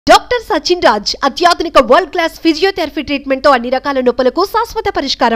doctor Sachin Raj అత్యాధునిక world class physiotherapy treatment తో అన్ని రకాల నొప్పులకు శాశ్వత పరిష్కారం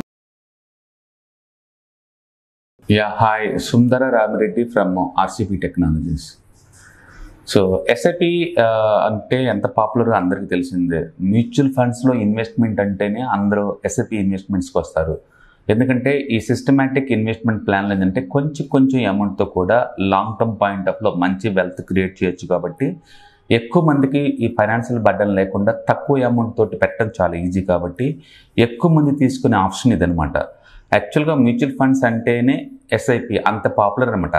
yeah hi Sundara Ramireddy from RCP technologies so SIP అంటే ఎంత పాపులర్ అందరికీ తెలిసిందే మ్యూచువల్ ఫండ్స్లో ఇన్వెస్ట్మెంట్ అంటేనే అందరూ ఎస్ఐపి ఇన్వెస్ట్మెంట్స్కి వస్తారు ఎందుకంటే ఈ సిస్టమేటిక్ ఇన్వెస్ట్మెంట్ ప్లాన్లు ఏంటంటే కొంచెం కొంచెం అమౌంట్తో కూడా లాంగ్ టర్మ్ పాయింట్ ఆఫ్లో మంచి వెల్త్ క్రియేట్ చేయొచ్చు కాబట్టి ఎక్కువ మందికి ఈ ఫైనాన్షియల్ బర్డన్ లేకుండా తక్కువ అమౌంట్ తోటి పెట్టడం చాలా ఈజీ కాబట్టి ఎక్కువ మంది తీసుకునే ఆప్షన్ ఇదనమాట యాక్చువల్గా మ్యూచువల్ ఫండ్స్ అంటేనే ఎస్ఐపి అంత పాపులర్ అనమాట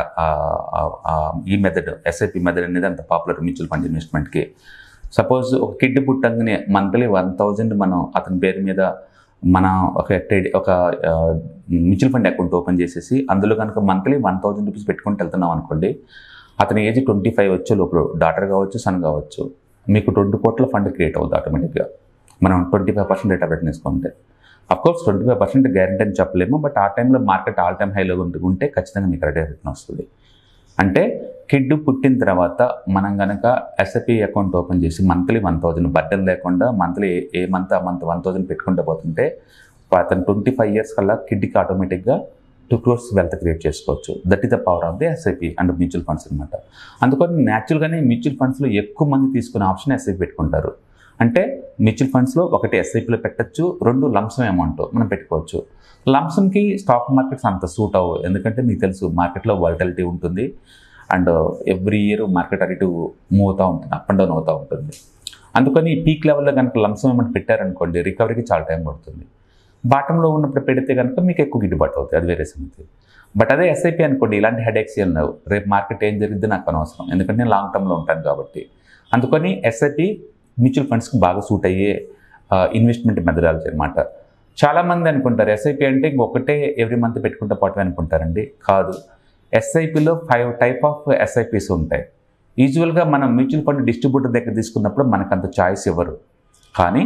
ఈ మెథడ్ ఎస్ఐపి మెథడ్ అనేది అంత పాపులర్ మ్యూచువల్ ఫండ్ ఇన్వెస్ట్మెంట్కి సపోజ్ ఒక కిడ్ పుట్టంగానే మంత్లీ వన్ థౌజండ్ మనం అతని పేరు మీద మన ఒక ట్రేడ్ ఒక మ్యూచువల్ ఫండ్ అకౌంట్ ఓపెన్ చేసేసి అందులో కనుక మంత్లీ వన్ థౌజండ్ రూపీస్ పెట్టుకొని వెళ్తున్నాం అనుకోండి అతని ఏజ్ ట్వంటీ ఫైవ్ వచ్చే లోపల డాటర్ కావచ్చు సన్ కావచ్చు మీకు ట్వంటీ కోట్ల ఫండ్ క్రియేట్ అవుతుంది ఆటోమేటిక్గా మనం twenty five percent rate update తీసుకుంటే of course twenty five percent guarantee అని చెప్పలేము బట్ ఆ టైంలో మార్కెట్ ఆల్ టైమ్ హైలో ఉంటే ఉంటే ఖచ్చితంగా మీకు రేట్ రిటర్న్ వస్తుంది అంటే కిడ్ పుట్టిన తర్వాత మనం కనుక ఎస్ఐపి అకౌంట్ ఓపెన్ చేసి మంత్లీ వన్ థౌజండ్ బర్డన్ లేకుండా మంత్లీ ఏ మంత్ ఆ మంత్ వన్ థౌజండ్ పెట్టుకుంటూ పోతుంటే అతను ట్వంటీ ఫైవ్ ఇయర్స్ కల్లా కిడ్కి ఆటోమేటిక్గా టూ క్రోర్స్ వెల్త్ క్రియేట్ చేసుకోవచ్చు that is the power of the SIP and mutual funds అనమాట అందుకని న్యాచురల్గానే మ్యూచువల్ ఫండ్స్లో ఎక్కువ మంది తీసుకునే ఆప్షన్ ఎస్ఐపి పెట్టుకుంటారు అంటే మ్యూచువల్ ఫండ్స్లో ఒకటి ఎస్ఐపిలో పెట్టచ్చు రెండు లంసమ్ అమౌంట్ మనం పెట్టుకోవచ్చు లంసమ్కి స్టాక్ మార్కెట్స్ అంత సూట్ అవ్వవు ఎందుకంటే మీకు తెలుసు మార్కెట్లో వాలిటాలిటీ ఉంటుంది అండ్ ఎవ్రీ ఇయర్ మార్కెట్ అటు మూవ్ అవుతూ ఉంటుంది అప్ అండ్ డౌన్ అవుతూ ఉంటుంది అందుకని పీక్ లెవెల్లో కనుక లంసమ్ అమౌంట్ పెట్టారనుకోండి రికవరీకి చాలా టైం పడుతుంది బాటంలో ఉన్నప్పుడు పెడితే కనుక మీకు ఎక్కువ గిట్టుబాటు అవుతుంది అది వేరే సంగతి బట్ అదే ఎస్ఐపి అనుకోండి ఇలాంటి హెడేక్స్ ఏం లేవు రేపు మార్కెట్ ఏం జరిగింది నాకు అనవసరం ఎందుకంటే నేను లాంగ్ టర్మ్లో ఉంటాను కాబట్టి అందుకని ఎస్ఐపి మ్యూచువల్ ఫండ్స్కి బాగా సూట్ అయ్యే ఇన్వెస్ట్మెంట్ మెథడాలజీ అనమాట చాలామంది అనుకుంటారు ఎస్ఐపి అంటే ఇంకొకటే ఎవ్రీ మంత్ పెట్టుకుంటే పోవటం అనుకుంటారండి కాదు ఎస్ఐపిలో ఫైవ్ టైప్ ఆఫ్ ఎస్ఐపిస్ ఉంటాయి యూజువల్గా మనం మ్యూచువల్ ఫండ్ డిస్ట్రిబ్యూటర్ దగ్గర తీసుకున్నప్పుడు మనకు అంత చాయిస్ ఇవ్వరు కానీ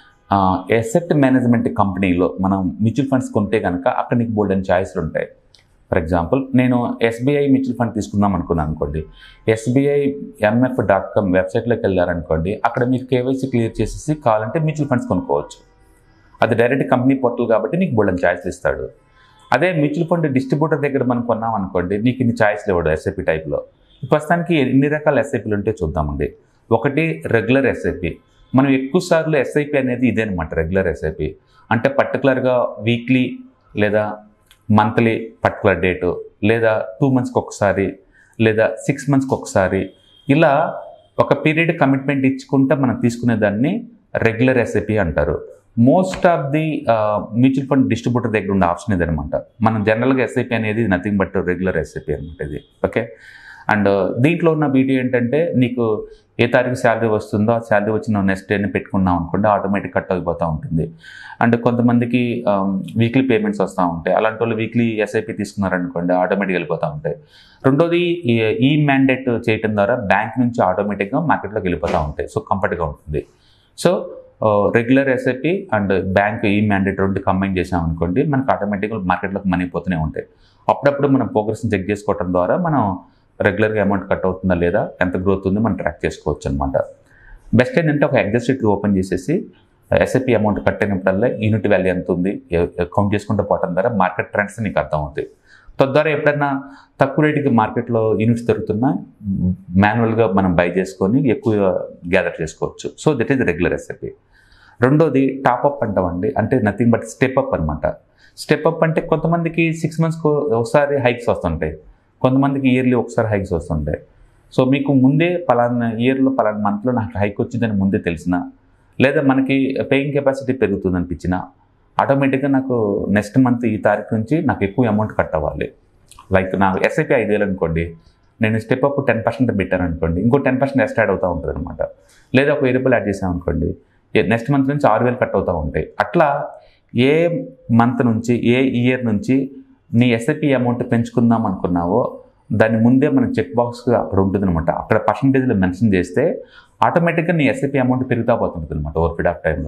ఎసెట్ మేనేజ్మెంట్ కంపెనీలో మనం మ్యూచువల్ ఫండ్స్ కొంటే కనుక అక్కడ నీకు బోల్డ్ అని ఛాయిస్లు ఉంటాయి ఫర్ ఎగ్జాంపుల్ నేను ఎస్బీఐ మ్యూచువల్ ఫండ్ తీసుకుందాం అనుకున్నాను అనుకోండి ఎస్బీఐ ఎంఎఫ్ డాట్ కామ్ వెబ్సైట్లోకి వెళ్ళారనుకోండి అక్కడ మీకు కేవైసీ క్లియర్ చేసేసి కావాలంటే మ్యూచువల్ ఫండ్స్ కొనుక్కోవచ్చు అది డైరెక్ట్ కంపెనీ పోర్టల్ కాబట్టి నీకు బోల్డ్ ఛాయిస్లు ఇస్తాడు అదే మ్యూచువల్ ఫండ్ డిస్ట్రిబ్యూటర్ దగ్గర మనం కొన్నాం అనుకోండి నీకు ఇన్ని ఛాయిస్లు ఇవ్వడు ఎస్ఐపి టైప్లో ప్రస్తుతానికి ఎన్ని రకాల ఎస్ఐపీలు ఉంటే చూద్దామండి ఒకటి రెగ్యులర్ ఎస్ఐపి మనం ఎక్కువ సార్లు ఎస్ఐపి అనేది ఇదే అనమాట రెగ్యులర్ ఎస్ఐపి అంటే పర్టికులర్గా వీక్లీ లేదా మంత్లీ పర్టికులర్ డేటు లేదా టూ మంత్స్కి ఒకసారి లేదా సిక్స్ మంత్స్కి ఒకసారి ఇలా ఒక పీరియడ్ కమిట్మెంట్ ఇచ్చుకుంటే మనం తీసుకునే దాన్ని రెగ్యులర్ ఎస్ఐపి అంటారు most of the mutual fund distributor దగ్గర ఉండే ఆప్షన్ ఇదనమాట మనం జనరల్గా ఎస్ఐపి అనేది నథింగ్ బట్ రెగ్యులర్ ఎస్ఐపి అనమాట ఇది ఓకే అండ్ దీంట్లో ఉన్న బ్యూటీ ఏంటంటే నీకు ఏ తారీఖు శాలరీ వస్తుందో ఆ శాలరీ వచ్చిన నెక్స్ట్ డేని పెట్టుకున్నాం అనుకోండి ఆటోమేటిక్ కట్ అయిపోతూ ఉంటుంది అండ్ కొంతమందికి వీక్లీ పేమెంట్స్ వస్తూ ఉంటాయి అలాంటి వాళ్ళు వీక్లీ ఎస్ఐపి తీసుకున్నారనుకోండి ఆటోమేటిక్ వెళ్ళిపోతూ ఉంటాయి రెండోది ఈ మ్యాండేట్ చేయటం ద్వారా బ్యాంక్ నుంచి ఆటోమేటిక్గా మార్కెట్లోకి వెళ్ళిపోతూ ఉంటాయి సో కంఫర్ట్గా ఉంటుంది so regular SIP and bank ఈ మ్యాండేట్ రెండు కంబైన్ చేసామనుకోండి మనకు ఆటోమేటిక్గా మార్కెట్లోకి మనీ పోతూనే ఉంటాయి అప్పుడప్పుడు మనం ప్రోగ్రెస్ని చెక్ చేసుకోవడం ద్వారా మనం రెగ్యులర్గా అమౌంట్ కట్ అవుతుందా లేదా ఎంత గ్రోత్ ఉందో మనం ట్రాక్ చేసుకోవచ్చు అనమాట బెస్ట్ ఏంటంటే ఒక ఎగ్జాస్ట్ షీట్ ఓపెన్ చేసేసి ఎస్ఐపి అమౌంట్ కట్ అయినప్పుడల్లా యూనిట్ వాల్యూ ఎంత ఉంది కౌంట్ చేసుకుంటూ పోవడం ద్వారా మార్కెట్ ట్రెండ్స్ నీకు అర్థం అవుతాయి తద్వారా ఎప్పుడైనా తక్కువ రేటుకి మార్కెట్లో యూనిట్స్ దొరుకుతున్నా మాన్యువల్గా మనం బై చేసుకొని ఎక్కువ గ్యాదర్ చేసుకోవచ్చు so that is regular SIP రెండోది టాప్అప్ అంటామండి అంటే నథింగ్ బట్ స్టెప్ అప్ అనమాట స్టెప్ అప్ అంటే కొంతమందికి సిక్స్ మంత్స్కి ఒకసారి హైక్స్ వస్తుంటాయి కొంతమందికి ఇయర్లీ ఒకసారి హైక్స్ వస్తుంటాయి సో మీకు ముందే పలానా ఇయర్లో పలానా మంత్లో నాకు హైక్ వచ్చిందని ముందే తెలిసిన లేదా మనకి పేయింగ్ కెపాసిటీ పెరుగుతుంది అనిపించిన ఆటోమేటిక్గా నాకు నెక్స్ట్ మంత్ ఈ తారీఖు నుంచి నాకు ఎక్కువ అమౌంట్ కట్ అవ్వాలి లైక్ నాకు ఎస్ఐపి ఐదు వేలు అనుకోండి నేను స్టెప్ అప్ టెన్ పర్సెంట్ పెట్టాను అనుకోండి ఇంకో టెన్ పర్సెంట్ ఎక్స్ట్రా యాడ్ అవుతూ ఉంటుంది అనమాట లేదా ఒక వెయ్యి రూపాయలు యాడ్ చేసాం అనుకోండి నెక్స్ట్ మంత్ నుంచి ఆరు వేలు కట్ అవుతూ ఉంటాయి అట్లా ఏ మంత్ నుంచి ఏ ఇయర్ నుంచి నీ ఎస్ఐపి అమౌంట్ పెంచుకుందాం అనుకున్నావో దాని ముందే మన చెక్ బాక్స్ అక్కడ ఉంటుంది అనమాట అక్కడ పర్సంటేజ్లో మెన్షన్ చేస్తే ఆటోమేటిక్గా నీ ఎస్ఐపి అమౌంట్ పెరుగుతూ పోతుంటుంది అనమాట ఓవర్ పీరియడ్ ఆఫ్ టైంలో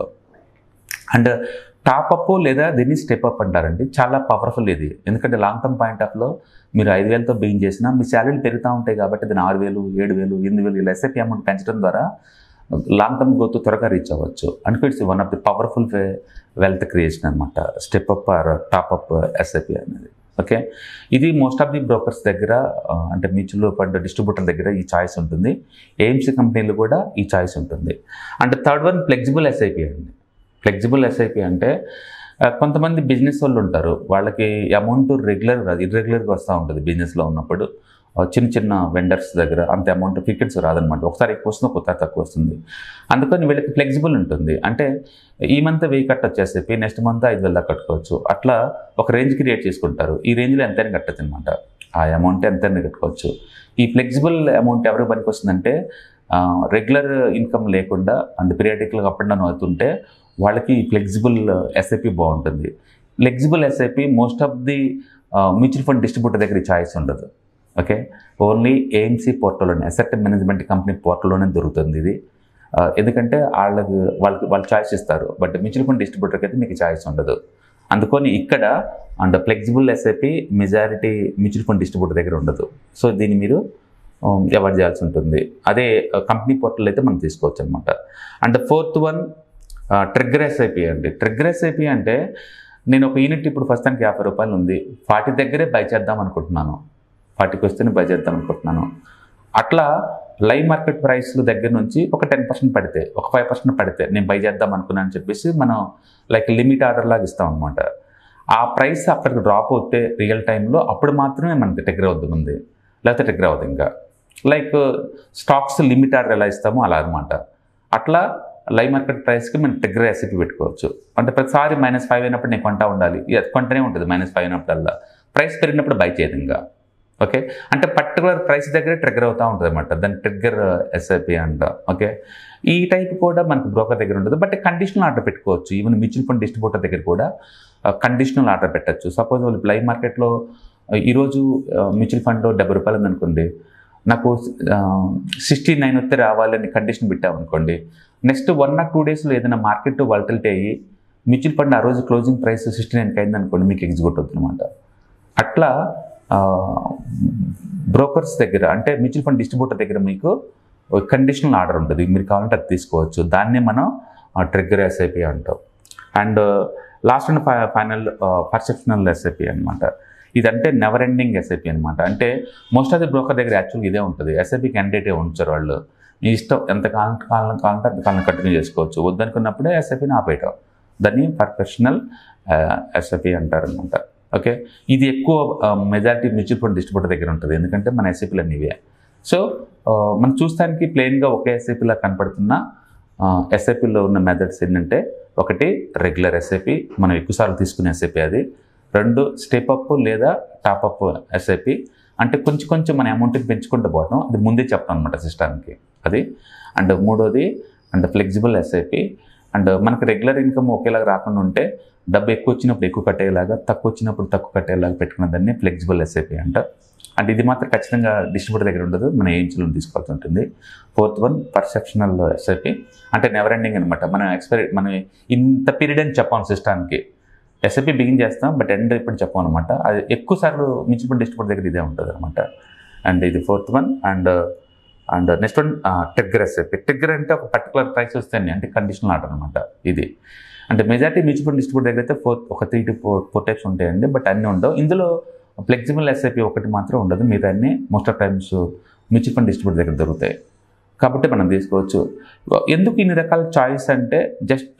అండ్ టాప్అప్ లేదా దీన్ని స్టెప్ అప్ అంటారండి చాలా పవర్ఫుల్ ఇది ఎందుకంటే లాంగ్ టర్మ్ పాయింట్ ఆఫ్లో మీరు ఐదు వేలతో బిగిన్ చేసినా మీ శాలరీలు పెరుగుతూ ఉంటాయి కాబట్టి దాని ఆరు వేలు ఏడు వేలు ఎనిమిది వేలు ఇలా ఎస్ఐపి అమౌంట్ పెంచడం ద్వారా లాంగ్ టర్మ్ గ్రోత్ త్వరగా రీచ్ అవ్వచ్చు అనుకో it's one of the powerful way wealth creation అనమాట step up or top up SIP అనేది ఓకే ఇది మోస్ట్ ఆఫ్ ది బ్రోకర్స్ దగ్గర ఆ, అంటే మ్యూచువల్ ఫండ్ డిస్ట్రిబ్యూటర్ దగ్గర ఈ చాయిస్ ఉంటుంది ఏఎంసీ కంపెనీలు కూడా ఈ చాయిస్ ఉంటుంది and third one flexible SIP అండి ఫ్లెక్సిబుల్ ఎస్ఐపి అంటే ఆ, కొంతమంది బిజినెస్ వాళ్ళు ఉంటారు వాళ్ళకి అమౌంట్ రెగ్యులర్ కాదు ఇర్రెగ్యులర్గా వస్తూ ఉంటుంది బిజినెస్లో ఉన్నప్పుడు ఆ, చిన్న చిన్న వెండర్స్ దగ్గర అంత అమౌంట్ ఫ్రీక్వెన్సీ రాదనమాట ఒకసారి ఎక్కువ వస్తుంది ఒకసారి తక్కువ వస్తుంది అందుకని వీళ్ళకి ఫ్లెక్సిబుల్ ఉంటుంది అంటే ఈ మంత్ వెయ్యి కట్టొచ్చు ఎస్ఐపి నెక్స్ట్ మంత్ ఐదు వేల దాకా కట్టుకోవచ్చు అట్లా ఒక రేంజ్ క్రియేట్ చేసుకుంటారు ఈ రేంజ్లో ఎంతైనా కట్టచ్చు అనమాట ఆ అమౌంట్ ఎంతైనా కట్టుకోవచ్చు ఈ ఫ్లెక్సిబుల్ అమౌంట్ ఎవరికి పనికి వస్తుందంటే రెగ్యులర్ ఇన్కమ్ లేకుండా అండ్ పీరియాడికల్గా అప్ అండ్ డౌన్ అవుతుంటే వాళ్ళకి ఫ్లెక్సిబుల్ ఎస్ఐపి బాగుంటుంది flexible SIP most of the mutual fund distributor దగ్గర చాయిస్ ఉండదు ఓకే ఓన్లీ ఏఎంసీ పోర్టల్లోనే అసెట్ మేనేజ్మెంట్ కంపెనీ పోర్టల్లోనే దొరుకుతుంది ఇది ఆ, ఎందుకంటే వాళ్ళకి వాళ్ళకి వాళ్ళు చాయిస్ ఇస్తారు బట్ మ్యూచువల్ ఫండ్ డిస్ట్రిబ్యూటర్కి అయితే మీకు చాయిస్ ఉండదు అందుకని ఇక్కడ and flexible SIP majority mutual fund distributor దగ్గర ఉండదు సో దీన్ని మీరు అవాయిడ్ చేయాల్సి ఉంటుంది అదే కంపెనీ పోర్టల్ అయితే మనం తీసుకోవచ్చు అనమాట and fourth one trigger SIP అండి ట్రిగ్గర్ ఎస్ఐపి అంటే నేను ఒక యూనిట్ ఇప్పుడు ప్రస్తుతానికి యాభై రూపాయలు ఉంది ఫార్టీ దగ్గరే బై చేద్దాం అనుకుంటున్నాను ఫార్టీకి వస్తేనే బై చేద్దాం అనుకుంటున్నాను అట్లా లైవ్ మార్కెట్ ప్రైస్ల దగ్గర నుంచి ఒక టెన్ పర్సెంట్ పడితే ఒక ఫైవ్ పర్సెంట్ పడితే నేను బై చేద్దాం అనుకున్నాను అని చెప్పేసి మనం లైక్ లిమిట్ ఆర్డర్ లాగా ఇస్తాం అనమాట ఆ ప్రైస్ అక్కడికి డ్రాప్ అవుతే రియల్ టైంలో అప్పుడు మాత్రమే మనకి టెగ్గర్ అవుతుంది ఉంది లేకపోతే టెగ్గర్ అవుతుంది ఇంకా లైక్ స్టాక్స్ లిమిట్ ఆర్డర్ ఎలా ఇస్తామో అలా అనమాట అట్లా లైవ్ మార్కెట్ ప్రైస్కి మనం టెగ్గర్ రెసిపీ పెట్టుకోవచ్చు అంటే ప్రతిసారి మైనస్ ఫైవ్ అయినప్పుడు నేను కొంటా ఉండాలి ఇది కొంటనే ఉంటుంది మైనస్ ఫైవ్ అయినప్పుడల్లా ప్రైస్ పెరిగినప్పుడు బై చేయదు ఇంకా ఓకే అంటే పర్టికులర్ ప్రైస్ దగ్గరే ట్రిగ్గర్ అవుతూ ఉంటుంది అనమాట దాని ట్రిగ్గర్ ఎస్ఐపి అంట ఓకే ఈ టైప్ కూడా మనకు బ్రోకర్ దగ్గర ఉంటుంది బట్ కండిషనల్ ఆర్డర్ పెట్టుకోవచ్చు ఈవెన్ మ్యూచువల్ ఫండ్ డిస్ట్రిబ్యూటర్ దగ్గర కూడా కండిషనల్ ఆర్డర్ పెట్టచ్చు సపోజ్ వాళ్ళు లైవ్ మార్కెట్లో ఈరోజు మ్యూచువల్ ఫండ్ డెబ్బై రూపాయలు ఉందనుకోండి నాకు సిక్స్టీ నైన్ వస్తే రావాలని కండిషన్ పెట్టామనుకోండి నెక్స్ట్ వన్ ఆర్ టూ డేస్లో ఏదైనా మార్కెట్ వాలిటిలిటీ అయ్యి మ్యూచువల్ ఫండ్ ఆ రోజు క్లోజింగ్ ప్రైస్ సిక్స్టీ నైన్కి అయింది అనుకోండి మీకు ఎగ్జిక్యూట్ అవుతుంది అనమాట అట్లా బ్రోకర్స్ దగ్గర అంటే మ్యూచువల్ ఫండ్ డిస్ట్రిబ్యూటర్ దగ్గర మీకు కండిషనల్ ఆర్డర్ ఉంటుంది మీరు కావాలంటే అది తీసుకోవచ్చు దాన్నే మనం ట్రిగ్గర్ ఎస్ఐపి అంటాం and last and final perpetual SIP అనమాట ఇదంటే నెవర్ ఎండింగ్ ఎస్ఐపి అనమాట అంటే మోస్ట్ ఆఫ్ ది బ్రోకర్ దగ్గర యాక్చువల్గా ఇదే ఉంటుంది ఎస్ఐపి క్యాండిడేటే ఉంచారు వాళ్ళు మీ ఇష్టం ఎంత కాలం కాలం కావాలంటే అంత కాలం కంటిన్యూ చేసుకోవచ్చు వద్దనుకున్నప్పుడే ఎస్ఐపిని ఆపేయటం దాన్ని పర్ఫెషనల్ ఎస్ఐపి అంటారనమాట ఓకే ఇది ఎక్కువ మెజారిటీ మ్యూచువల్ ఫండ్ డిస్ట్రిబ్యూటర్ దగ్గర ఉంటుంది ఎందుకంటే మన ఎస్ఐపీలు అన్నీ ఇవే సో మనం చూస్తానికి ప్లెయిన్గా ఒకే ఎస్ఐపిలా కనపడుతున్న ఎస్ఐపిలో ఉన్న మెథడ్స్ ఏంటంటే ఒకటి రెగ్యులర్ ఎస్ఐపి మనం ఎక్కువసార్లు తీసుకునే ఎస్ఐపి అది రెండు స్టెప్ అప్ లేదా టాప్ అప్ ఎస్ఐపి అంటే కొంచెం కొంచెం మన అమౌంట్ని పెంచుకుంటూ పోవడం అది ముందే చెప్తాం అనమాట సిస్టానికి అది అండ్ మూడోది అండ్ ఫ్లెక్సిబుల్ ఎస్ఐపి అండ్ మనకు రెగ్యులర్ ఇన్కమ్ ఒకేలాగా రాకుండా ఉంటే డబ్బు ఎక్కువ వచ్చినప్పుడు ఎక్కువ కట్టేలాగా తక్కువ వచ్చినప్పుడు తక్కువ కట్టేలాగా పెట్టుకున్న దాన్ని ఫ్లెక్సిబుల్ ఎస్ఐపి అంట అండ్ ఇది మాత్రం ఖచ్చితంగా డిస్ట్రిబ్యూటర్ దగ్గర ఉండదు మన ఏజెన్సీలో తీసుకోవాల్సి ఉంటుంది ఫోర్త్ వన్ పర్సెప్షనల్ ఎస్ఐపి అంటే నెవర్ ఎండింగ్ అనమాట మనం ఎక్స్పైరీ మనం ఇంత పీరియడ్ అని చెప్పాం సిస్టానికి ఎస్ఐపి బిగిన్ చేస్తాం బట్ ఎండ్ ఇప్పుడు చెప్పాం అనమాట అది ఎక్కువ సార్లు మ్యూచువల్ ఫండ్ డిస్ట్రిబ్యూటర్ దగ్గర ఇదే ఉంటుంది అనమాట అండ్ ఇది fourth one and and next one trigger SIP trigger అంటే ఒక పర్టికులర్ ప్రైస్ వస్తాయి అంటే కండిషనల్ ఆర్డర్ అనమాట ఇది అంటే మెజారిటీ మ్యూచువల్ ఫండ్ డిస్ట్రిబ్యూటర్ దగ్గర అయితే ఫోర్ ఒక three to four four types ఉంటాయండి బట్ అన్నీ ఉండవు ఇందులో ఫ్లెక్సిబుల్ ఎస్ఐపి ఒకటి మాత్రం ఉండదు మిగతా అన్ని most of times mutual fund distributor దగ్గర దొరుకుతాయి కాబట్టి మనం తీసుకోవచ్చు ఎందుకు ఇన్ని రకాల చాయిస్ అంటే జస్ట్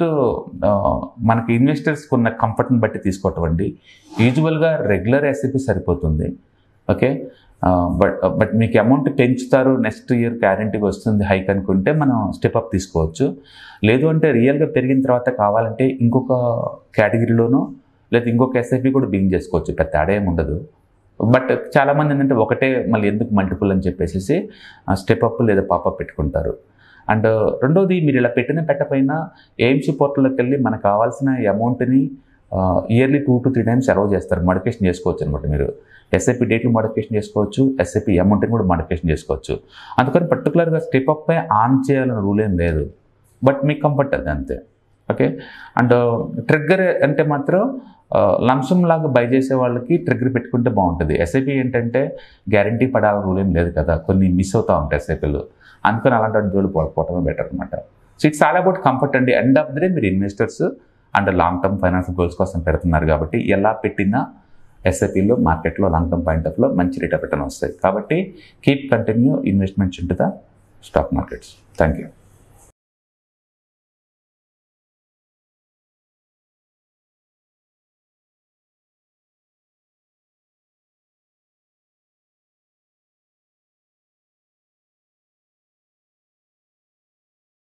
మనకి ఇన్వెస్టర్స్కి ఉన్న కంఫర్ట్ని బట్టి తీసుకోవటం అండి యూజువల్గా రెగ్యులర్ ఎస్ఐపి సరిపోతుంది ఓకే బట్ బట్ మీకు అమౌంట్ పెంచుతారు నెక్స్ట్ ఇయర్ గ్యారంటీగా వస్తుంది హైక్ అనుకుంటే మనం స్టెప్ అప్ తీసుకోవచ్చు లేదు అంటే రియల్గా పెరిగిన తర్వాత కావాలంటే ఇంకొక కేటగిరీలోనో లేదా ఇంకొక ఎస్ఐపి కూడా బిగింగ్ చేసుకోవచ్చు పెద్ద తేడా ఏమి ఉండదు బట్ చాలామంది ఏంటంటే ఒకటే మళ్ళీ ఎందుకు మల్టిపుల్ అని చెప్పేసి స్టెప్ అప్ లేదా పాపప్ పెట్టుకుంటారు అండ్ రెండోది మీరు ఇలా పెట్టిన పెట్టపోయినా ఏఎంసీ పోర్టల్లోకి వెళ్ళి మనకు కావాల్సిన అమౌంట్ని yearly two to three times allow చేస్తారు మోడిఫికేషన్ చేసుకోవచ్చు అనమాట మీరు ఎస్ఐపి డేట్లు మోడిఫికేషన్ చేసుకోవచ్చు ఎస్ఐపి అమౌంట్ని కూడా మోడిఫికేషన్ చేసుకోవచ్చు అందుకని పర్టికులర్గా స్టెప్ అప్ ఆన్ చేయాలని రూల్ ఏం లేదు బట్ మీకు కంఫర్ట్ అది అంతే ఓకే అండ్ ట్రిగ్గర్ అంటే మాత్రం లంసమ్ లాగా బై చేసే వాళ్ళకి ట్రిగ్గర్ పెట్టుకుంటే బాగుంటుంది ఎస్ఐపి ఏంటంటే గ్యారంటీ పడాల రూల్ ఏం లేదు కదా కొన్ని మిస్ అవుతూ ఉంటాయి ఎస్ఐపీలు అందుకని అలాంటి జోలు పోవటమే బెటర్ అనమాట so it's all about comfort అండి ఎండ్ ఆఫ్ ది డే మీరు investors and long term financial goals కోసం పెడుతున్నారు కాబట్టి ఎలా పెట్టినా ఎస్ఐపిలో మార్కెట్లో లాంగ్ టర్మ్ పాయింట్ ఆఫ్లో మంచి రేట్ ఆఫ్ రిటర్న్ వస్తాయి కాబట్టి keep continue investments into the stock markets thank you